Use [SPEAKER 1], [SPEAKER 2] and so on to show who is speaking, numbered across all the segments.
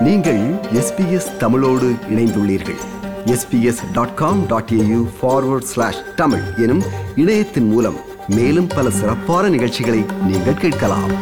[SPEAKER 1] நீங்கள் எஸ்பிஎஸ் தமிழோடு இணைந்துள்ளீர்கள் SBS dot com dot AU forward slash Tamil எனும் இணையத்தின் மூலம் மேலும் பல சிறப்பான நிகழ்ச்சிகளை நீங்கள் கேட்கலாம்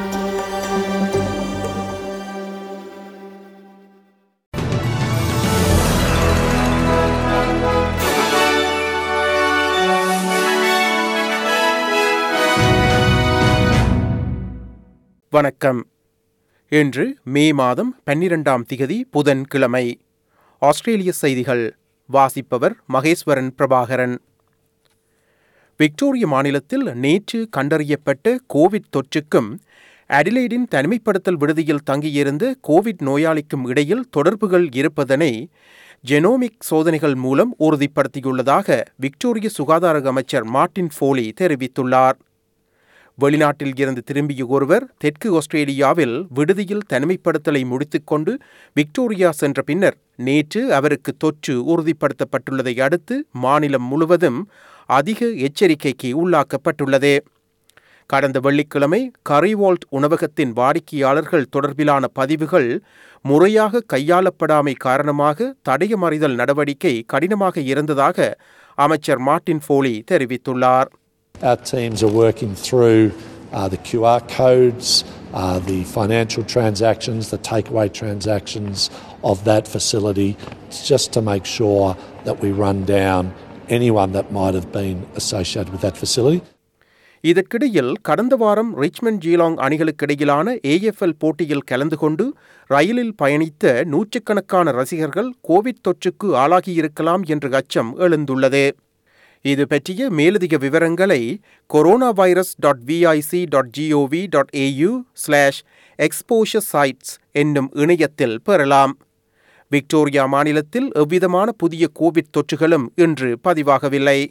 [SPEAKER 2] வணக்கம் இன்று மே மாதம் பன்னிரெண்டாம் திகதி புதன்கிழமை ஆஸ்திரேலிய செய்திகள் வாசிப்பவர் மகேஸ்வரன் பிரபாகரன் விக்டோரிய மாநிலத்தில் நேற்று கண்டறியப்பட்ட கோவிட் தொற்றுக்கும் அடிலைடின் தனிமைப்படுத்தல் விடுதியில் தங்கியிருந்த கோவிட் நோயாளிக்கும் இடையில் தொடர்புகள் இருப்பதனை ஜெனோமிக் சோதனைகள் மூலம் உறுதிப்படுத்தியுள்ளதாக விக்டோரிய சுகாதார அமைச்சர் மார்ட்டின் ஃபோலி தெரிவித்துள்ளார் வெளிநாட்டில் இருந்து திரும்பிய ஒருவர் தெற்கு ஆஸ்திரேலியாவில் விடுதியில் தனிமைப்படுத்தலை முடித்துக்கொண்டு விக்டோரியா சென்ற பின்னர் நேற்று அவருக்கு தொற்று உறுதிப்படுத்தப்பட்டுள்ளதை அடுத்து மாநிலம் முழுவதும் அதிக எச்சரிக்கைக்கு உள்ளாக்கப்பட்டுள்ளது கடந்த வெள்ளிக்கிழமை கரிவால்ட் உணவகத்தின் வாடிக்கையாளர்கள் தொடர்பிலான பதிவுகள் முறையாக கையாளப்படாமை காரணமாக தடயமறிதல் நடவடிக்கை கடினமாக இருந்ததாக அமைச்சர் மார்ட்டின் ஃபோலி தெரிவித்துள்ளார்
[SPEAKER 3] Our teams are working through uh, the QR codes, uh, the financial transactions, the takeaway transactions of that facility, just to make sure that we run down anyone that might have been associated with that facility.
[SPEAKER 2] இதற்கிடையில் கடந்த வாரம் Richmond ஜீலாங் அணிகளுக்கிடையிலான AFL போட்டியில் கலந்து கொண்டு ரயிலில் பயணித்த நூற்றுக்கணக்கான ரசிகர்கள் கோவிட் தொற்றுக்கு ஆளாகியிருக்கலாம் என்ற அச்சம் எழுந்துள்ளது இது பற்றிய மேலதிக விவரங்களை coronavirus dot VIC dot GOV dot AU slash exposure sites என்னும் இணையத்தில் பெறலாம் விக்டோரியா மாநிலத்தில் எவ்விதமான புதிய கோவிட் தொற்றுகளும் இன்று பதிவாகவில்லை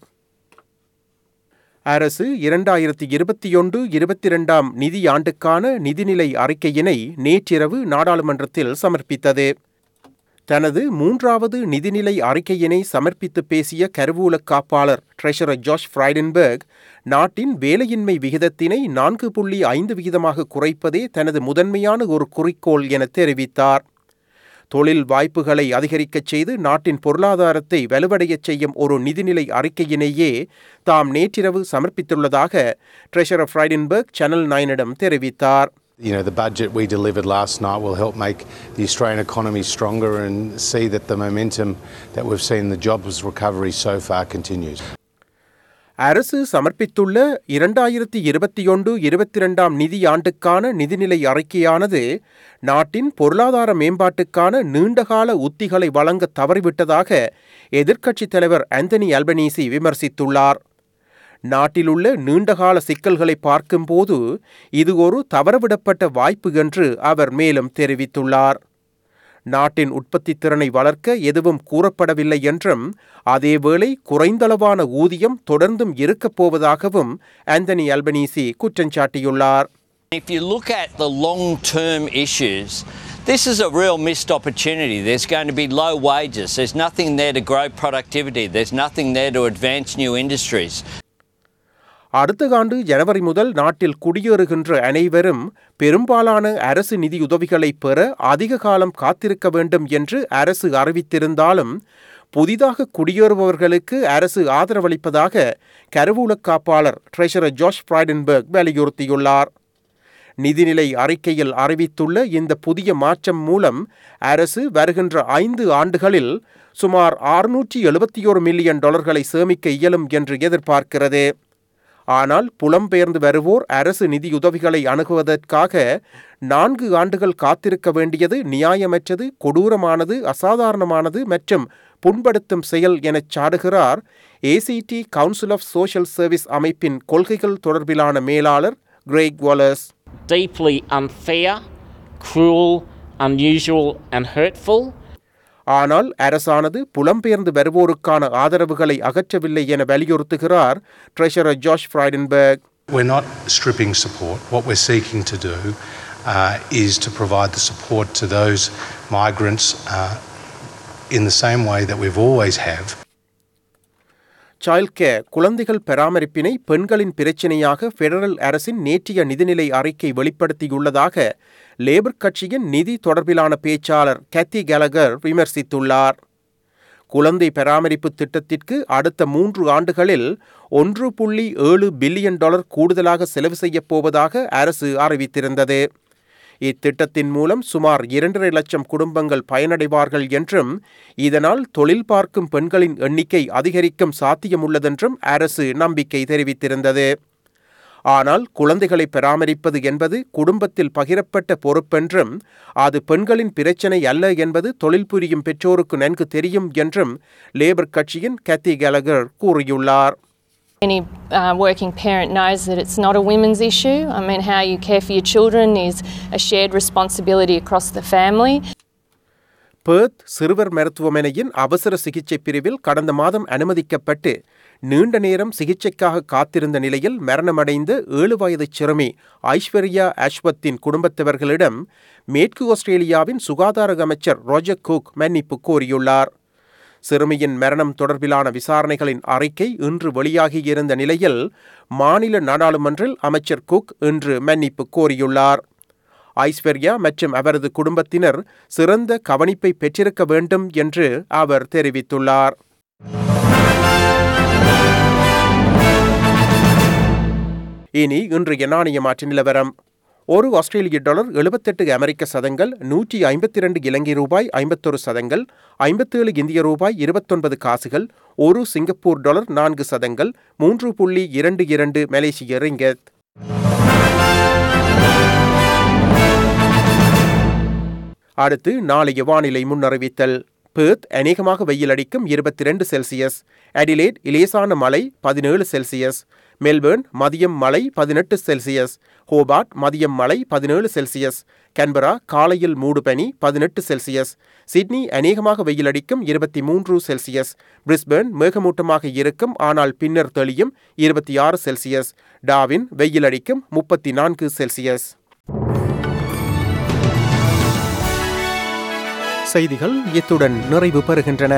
[SPEAKER 2] அரசு இரண்டாயிரத்தி இருபத்தி ஒன்று இருபத்தி இரண்டாம் நிதியாண்டுக்கான நிதிநிலை அறிக்கையினை நேற்றிரவு நாடாளுமன்றத்தில் சமர்ப்பித்தது தனது மூன்றாவது நிதிநிலை அறிக்கையினை சமர்ப்பித்து பேசிய கருவூல காப்பாளர் ட்ரெஷரர் ஜாஷ் ஃப்ரைடன்பர்க் நாட்டின் வேலையின்மை விகிதத்தினை நான்கு புள்ளி ஐந்து விகிதமாக குறைப்பதே தனது முதன்மையான ஒரு குறிக்கோள் என தெரிவித்தார் தொழில் வாய்ப்புகளை அதிகரிக்கச் செய்து நாட்டின் பொருளாதாரத்தை வலுவடையச் செய்யும் ஒரு நிதிநிலை அறிக்கையினையே தாம் நேற்றிரவு சமர்ப்பித்துள்ளதாக ட்ரெஷரர் ஃப்ரைடன்பர்க் சேனல் நைனிடம் தெரிவித்தார்
[SPEAKER 4] You know, the budget we delivered last night will help make the Australian economy stronger and see that the momentum that we've seen in the jobs recovery so far continues.
[SPEAKER 2] அரசு சமர்ப்பித்துள்ள இரண்டாயிரத்தி இருபத்தி ஒன்று இருபத்தி இரண்டாம் நிதியாண்டுக்கான நிதிநிலை அறிக்கையானது நாட்டின் பொருளாதார மேம்பாட்டுக்கான நீண்டகால உத்திகளை வழங்க தவறிவிட்டதாக எதிர்க்கட்சித் தலைவர் ஆந்தனி அல்பனீசி விமர்சித்துள்ளார் நாட்டிலுள்ள நீண்டகால சிக்கல்களை பார்க்கும்போது இது ஒரு தவறவிடப்பட்ட வாய்ப்பு என்று அவர் மேலும் தெரிவித்துள்ளார் நாட்டின் உற்பத்தி திறனை வளர்க்க எதுவும் கூறப்படவில்லை என்றும் அதேவேளை குறைந்தளவான ஊதியம் தொடர்ந்தும் இருக்கப் போவதாகவும் ஆந்தனி அல்பனீசி குற்றஞ்சாட்டியுள்ளார்
[SPEAKER 5] If you look at the long term issues, this is a real missed opportunity. There's going to be low wages. There's nothing there to grow productivity. There's nothing there to advance new industries.
[SPEAKER 2] அடுத்த ஆண்டு ஜனவரி முதல் நாட்டில் குடியேறுகின்ற அனைவரும் பெரும்பாலான அரசு நிதியுதவிகளை பெற அதிக காலம் காத்திருக்க வேண்டும் என்று அரசு அறிவித்திருந்தாலும் புதிதாக குடியேறுபவர்களுக்கு அரசு ஆதரவளிப்பதாக கருவூல காப்பாளர் ட்ரெஷரர் ஜாஷ் ஃப்ரைடன்பர்க் வலியுறுத்தியுள்ளார் நிதிநிலை அறிக்கையில் அறிவித்துள்ள இந்த புதிய மாற்றம் மூலம் அரசு வருகின்ற ஐந்து ஆண்டுகளில் சுமார் அறுநூற்றி எழுபத்தி ஒரு மில்லியன் டாலர்களை சேமிக்க இயலும் என்று எதிர்பார்க்கிறது ஆனால் புலம்பெயர்ந்து வருவோர் அரசு நிதியுதவிகளை அணுகுவதற்காக நான்கு ஆண்டுகள் காத்திருக்க வேண்டியது நியாயமற்றது கொடூரமானது அசாதாரணமானது மற்றும் புண்படுத்தும் செயல் எனச் சாடுகிறார் ACT council of social service அமைப்பின் கொள்கைகள் தொடர்பிலான மேலாளர் Craig Wallace
[SPEAKER 6] deeply unfair, cruel, unusual, and hurtful.
[SPEAKER 2] ஆனால் அரசானது புலம்பெயர்ந்து வருவோருக்கான ஆதரவுகளை அகற்றவில்லை என வலியுறுத்துகிறார் treasurer Josh Frydenberg
[SPEAKER 7] We're not stripping support. What we're seeking to do uh, is to provide the support to those migrants uh, in the same way that we've always have.
[SPEAKER 2] Child care குழந்தைகள் பராமரிப்பினை பெண்களின் பிரச்சினையாக federal அரசின் நேற்றைய நிதிநிலை அறிக்கை வெளிப்படுத்தியுள்ளதாக labour கட்சியின் நிதி தொடர்பிலான பேச்சாளர் கேத்தி கேலகர் விமர்சித்துள்ளார் குழந்தை பராமரிப்பு திட்டத்திற்கு அடுத்த மூன்று ஆண்டுகளில் ஒன்று புள்ளி ஏழு பில்லியன் டாலர் கூடுதலாக செலவு செய்யப் போவதாக அரசு அறிவித்திருந்தது இத்திட்டத்தின் மூலம் சுமார் இரண்டரை லட்சம் குடும்பங்கள் பயனடைவார்கள் என்றும் இதனால் தொழில் பார்க்கும் பெண்களின் எண்ணிக்கை அதிகரிக்கும் சாத்தியமுள்ளதென்றும் அரசு நம்பிக்கை தெரிவித்திருந்தது ஆனால் குழந்தைகளை பராமரிப்பது என்பது குடும்பத்தில் பகிரப்பட்ட பொறுப்பென்றும் அது பெண்களின் பிரச்சனை அல்ல என்பது தொழில் புரியும் பெற்றோருக்கு நன்கு தெரியும் என்றும் லேபர் கட்சியின் கேத்தி கேலகர் கூறியுள்ளார்
[SPEAKER 8] Any uh, working parent knows that it's not a women's issue. I mean, how you care for your children is a shared responsibility across the family.
[SPEAKER 2] Perth சிறுவர் மருத்துவமனையின் அவசர சிகிச்சை பிரிவில் கடந்த மாதம் அனுமதிக்கப்பட்டு நீண்ட நேரம் சிகிச்சைக்காக காத்திருந்த நிலையில் மரணமடைந்த ஏழு வயது சிறுமி ஐஸ்வர்யா அஸ்வத்தின் குடும்பத்தவர்களிடம் மேற்கு ஆஸ்திரேலியாவின் சுகாதார அமைச்சர் ரோஜர் குக் மன்னிப்பு கோரியுள்ளார் சிறுமியின் மரணம் தொடர்பிலான விசாரணைகளின் அறிக்கை இன்று வெளியாகியிருந்த நிலையில் மாநில நாடாளுமன்றில் அமைச்சர் குக் இன்று மன்னிப்பு கோரியுள்ளார் ஐஸ்வர்யா மற்றும் அவரது குடும்பத்தினர் சிறந்த கவனிப்பை பெற்றிருக்க வேண்டும் என்று அவர் தெரிவித்துள்ளார் இனி இன்றைய நாணய மாற்று நிலவரம் ஒரு ஆஸ்திரேலிய டாலர் எழுபத்தெட்டு அமெரிக்க சதங்கள் நூற்றி ஐம்பத்தி இரண்டு இலங்கை ரூபாய் ஐம்பத்தொரு சதங்கள் ஐம்பத்தேழு இந்திய ரூபாய் இருபத்தொன்பது காசுகள் ஒரு சிங்கப்பூர் டாலர் நான்கு சதங்கள் மூன்று புள்ளி இரண்டு இரண்டு மலேசிய ரிங்கத் அடுத்து நாளைய வானிலை முன்னறிவித்தல் பேர்த் அநேகமாக வெயில் அடிக்கும் இருபத்தி ரெண்டு செல்சியஸ் அடிலேட் இலேசான மழை பதினேழு செல்சியஸ் மெல்பேர்ன் மதியம் மழை பதினெட்டு செல்சியஸ் ஹோபார்ட் மதியம் மழை பதினேழு செல்சியஸ் கன்பரா காலையில் மூடுபனி பதினெட்டு செல்சியஸ் சிட்னி அநேகமாக வெயில் அடிக்கும் இருபத்தி மூன்று செல்சியஸ் பிரிஸ்பேர்ன் மேகமூட்டமாக இருக்கும் ஆனால் பின்னர் தெளியும் இருபத்தி ஆறு செல்சியஸ் டாவின் வெயில் அடிக்கும் முப்பத்தி நான்கு செல்சியஸ் செய்திகள் இத்துடன் நிறைவு பெறுகின்றன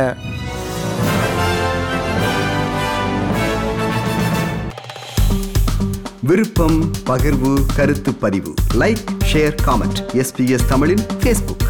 [SPEAKER 1] விருப்பம் பகிர்வு கருத்து பதிவு லைக் ஷேர் காமெண்ட் எஸ்பிஎஸ் தமிழின் ஃபேஸ்புக்